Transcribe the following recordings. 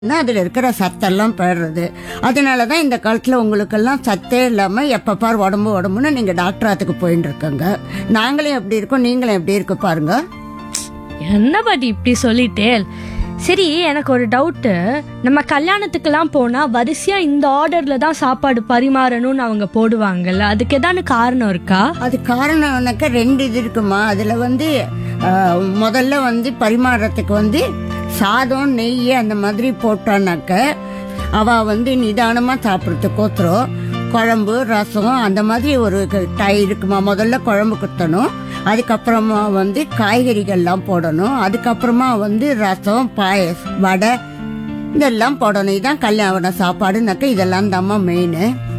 அதில் இருக்கிற சத்தெல்லாம் போயிடுறது அதனால தான் இந்த காலத்தில் உங்களுக்கெல்லாம் சத்தே இல்லாமல் எப்போ பார் உடம்பு உடம்புன்னு நீங்கள் டாக்டராத்துக்கு போயின்னு இருக்கங்க நாங்களும் எப்படி இருக்கோம் நீங்களும் எப்படி இருக்கு பாருங்க என்ன பாட்டி இப்படி சொல்லிட்டேல் சரி எனக்கு ஒரு டவுட்டு நம்ம கல்யாணத்துக்கெல்லாம் போனா வரிசையா இந்த ஆர்டர்ல தான் சாப்பாடு பரிமாறணும்னு அவங்க போடுவாங்கல்ல அதுக்கு ஏதாவது காரணம் இருக்கா அது காரணம்னாக்கா ரெண்டு இது இருக்குமா அதில் வந்து ஆஹ், முதல்ல வந்து பரிமாறத்துக்கு வந்து சாதம் நெய் அந்த மாதிரி போட்டானாக்க அவள் வந்து நிதானமாக சாப்பிட்றதுக்கோத்திரம் குழம்பு ரசம் அந்த மாதிரி ஒரு டை இருக்குமா முதல்ல குழம்பு குத்தணும் அதுக்கப்புறமா வந்து காய்கறிகள்லாம் போடணும் அதுக்கப்புறமா வந்து ரசம் பாயஸ் வடை இதெல்லாம் போடணும் இதான் கல்யாண சாப்பாடுனாக்கா இதெல்லாம் தாம்மா மெயின்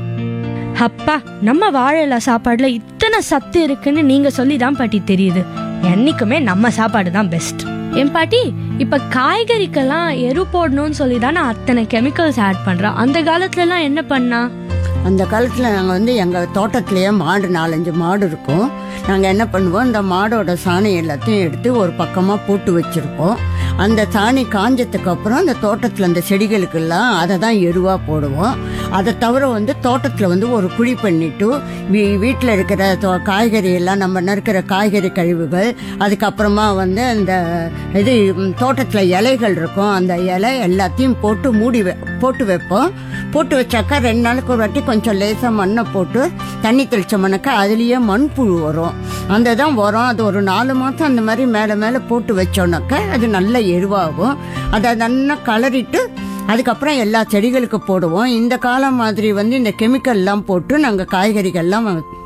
அப்பா நம்ம வாழையில சாப்பாடுல இத்தனை சத்து இருக்குன்னு நீங்க சொல்லி தான் பாட்டி தெரியுது என்னைக்குமே நம்ம சாப்பாடு தான் பெஸ்ட் என் பாட்டி இப்ப காய்கறிக்கெல்லாம் எரு போடணும்னு சொல்லி தானே அத்தனை கெமிக்கல்ஸ் ஆட் பண்றோம் அந்த காலத்துல எல்லாம் என்ன பண்ணா அந்த காலத்தில் நாங்கள் வந்து எங்கள் தோட்டத்திலேயே மாடு நாலஞ்சு மாடு இருக்கும் நாங்கள் என்ன பண்ணுவோம் இந்த மாடோட சாணி எல்லாத்தையும் எடுத்து ஒரு பக்கமாக போட்டு வச்சுருப்போம் அந்த சாணி காஞ்சதுக்கு அப்புறம் அந்த தோட்டத்தில் அந்த செடிகளுக்கெல்லாம் அதை தான் எருவாக போடுவோம் அதை தவிர வந்து தோட்டத்தில் வந்து ஒரு குழி பண்ணிட்டு வீ வீட்டில் இருக்கிற தோ- காய்கறி எல்லாம் நம்ம நறுக்கிற காய்கறி கழிவுகள் அதுக்கப்புறமா வந்து அந்த இது தோட்டத்தில் இலைகள் இருக்கும் அந்த இலை எல்லாத்தையும் போட்டு மூடி வை- போட்டு வைப்போம் போட்டு வச்சாக்கா ரெண்டு நாளுக்கு ஒரு வாட்டி கொஞ்சம் லேசாக மண்ணை போட்டு தண்ணி தெளிச்சோம்னாக்கா அதுலேயே மண்புழு வரும் அந்த தான் வரும் அது ஒரு நாலு மாதம் அந்த மாதிரி மேலே மேலே போட்டு வச்சோம்னாக்கா அது நல்ல எருவாகும் அதை நல்லா கலரிட்டு அதுக்கப்புறம் எல்லா செடிகளுக்கு போடுவோம் இந்த காலம் மாதிரி வந்து இந்த கெமிக்கல்லாம் போட்டு நாங்கள் காய்கறிகள்லாம்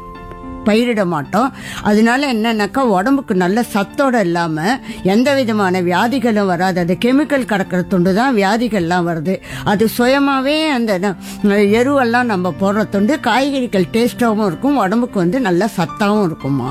பயிரிட மாட்டோம் அதனால என்னன்னாக்கா உடம்புக்கு நல்ல சத்தோட இல்லாமல் எந்த விதமான வியாதிகளும் வராது அது கெமிக்கல் கடக்கிற துண்டு தான் வியாதிகள்லாம் வருது அது சுயமாகவே அந்த ந- எருவெல்லாம் நம்ம போடுற துண்டு காய்கறிகள் டேஸ்டாகவும் இருக்கும் உடம்புக்கு வந்து நல்ல சத்தாவும் இருக்குமா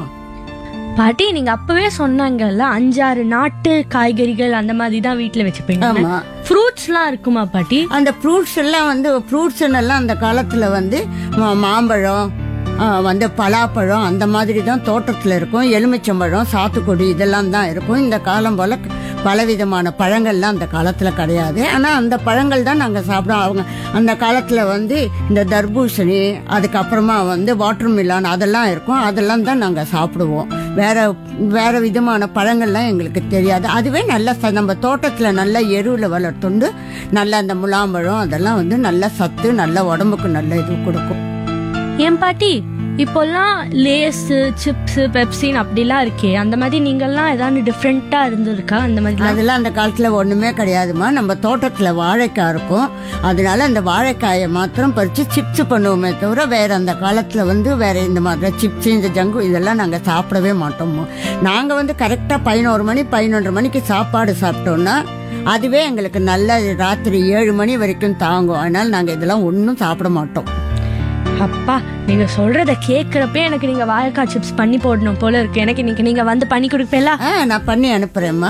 பாட்டி நீங்க அப்பவே சொன்னாங்கல்ல அஞ்சாறு நாட்டு காய்கறிகள் அந்த மாதிரி தான் வீட்டுல வச்சுப்பீங்க ஆமா ஃப்ரூட்ஸ்லாம் இருக்குமா பாட்டி அந்த ஃப்ரூட்ஸ் எல்லாம் வந்து ஃப்ரூட்ஸ் எல்லாம் அந்த காலத்தில் வந்து மா- மாம்பழம் ஆ, வந்து பலாப்பழம் அந்த மாதிரி தான் தோட்டத்தில் இருக்கும் எலுமிச்சம்பழம் சாத்துக்குடி இதெல்லாம் தான் இருக்கும் இந்த காலம் போல் பலவிதமான பழங்கள்லாம் அந்த காலத்தில் கிடையாது ஆனால் அந்த பழங்கள் தான் நாங்கள் சாப்பிடுவோம் அவங்க அந்த காலத்தில் வந்து இந்த தர்பூசணி அதுக்கப்புறமா வந்து வாட்டர் மிலான் அதெல்லாம் இருக்கும் அதெல்லாம் தான் நாங்கள் சாப்பிடுவோம் வேற வேற விதமான பழங்கள்லாம் எங்களுக்கு தெரியாது அதுவே நல்ல ச- நம்ம தோட்டத்தில் நல்ல எருவில் வளர்த்துண்டு நல்ல அந்த முலாம்பழம் அதெல்லாம் வந்து நல்ல சத்து நல்ல உடம்புக்கு நல்ல இது கொடுக்கும் ஏன் பாட்டி இப்போல்லாம் லேஸ் சிப்ஸ் பெப்சின் அப்படிலாம் இருக்கே அந்த மாதிரி நீங்கெல்லாம் ஏதாவது டிஃப்ரெண்டா இருந்திருக்கா அந்த மாதிரி அதெல்லாம் அந்த காலத்தில் ஒன்றுமே கிடையாதுமா நம்ம தோட்டத்தில் வாழைக்காய் இருக்கும் அதனால அந்த வாழைக்காயை மாத்திரம் பறித்து சிப்ஸ் பண்ணுவோமே தவிர வேற அந்த காலத்தில் வந்து வேற இந்த மாதிரி சிப்ஸ் இந்த ஜங்கு இதெல்லாம் நாங்கள் சாப்பிடவே மாட்டோம் நாங்கள் வந்து கரெக்டாக பதினோரு மணி பதினொன்றரை மணிக்கு சாப்பாடு சாப்பிட்டோம்னா அதுவே எங்களுக்கு நல்ல ராத்திரி ஏழு மணி வரைக்கும் தாங்கும் அதனால நாங்கள் இதெல்லாம் ஒன்றும் சாப்பிட மாட்டோம் அப்பா நீங்க சொல்றத கேக்குறப்பே எனக்கு நீங்க வாழைக்காய் சிப்ஸ் பண்ணி போடணும் போல இருக்கு எனக்கு இன்னைக்கு நீங்க வந்து பண்ணி கொடுப்பீங்களா ஆ நான் பண்ணி அனுப்புகிறேம்மா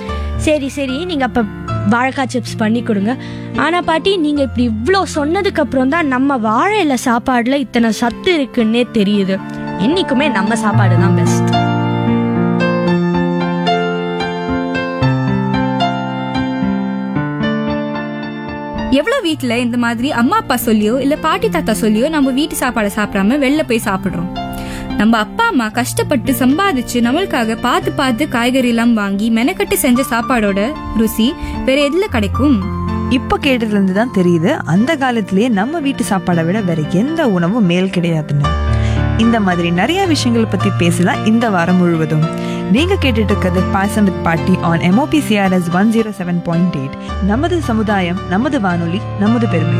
சரி சரி நீங்க அப்ப வாழைக்காய் சிப்ஸ் பண்ணி கொடுங்க ஆனா பாட்டி நீங்க இப்படி இவ்ளோ சொன்னதுக்கு அப்புறம் தான் நம்ம வாழையில சாப்பாடுல இத்தனை சத்து இருக்குன்னே தெரியுது என்னைக்குமே நம்ம சாப்பாடு தான் பெஸ்ட் எவ்வளவு வீட்ல இந்த மாதிரி அம்மா அப்பா சொல்லியோ இல்ல பாட்டி தாத்தா சொல்லியோ நம்ம வீட்டு சாப்பாடை சாப்பிடாம வெளில போய் சாப்பிடுறோம் நம்ம அப்பா அம்மா கஷ்டப்பட்டு சம்பாதிச்சு நம்மளுக்காக பார்த்து பார்த்து காய்கறி எல்லாம் வாங்கி மெனக்கட்டு செஞ்ச சாப்பாடோட ருசி வேற எதுல கிடைக்கும் இப்ப கேட்டதுல இருந்து தான் தெரியுது அந்த காலத்திலேயே நம்ம வீட்டு சாப்பாடை விட வேற எந்த உணவும் மேல் கிடையாதுன்னு இந்த மாதிரி நிறைய விஷயங்கள் பத்தி பேசலாம் இந்த வாரம் முழுவதும் நீங்க கேட்டுட்டு இருக்கிறது பாசம் வித் பாட்டி on MOP CRS one zero seven point eight நமது சமுதாயம் நமது வானொலி நமது பெருமை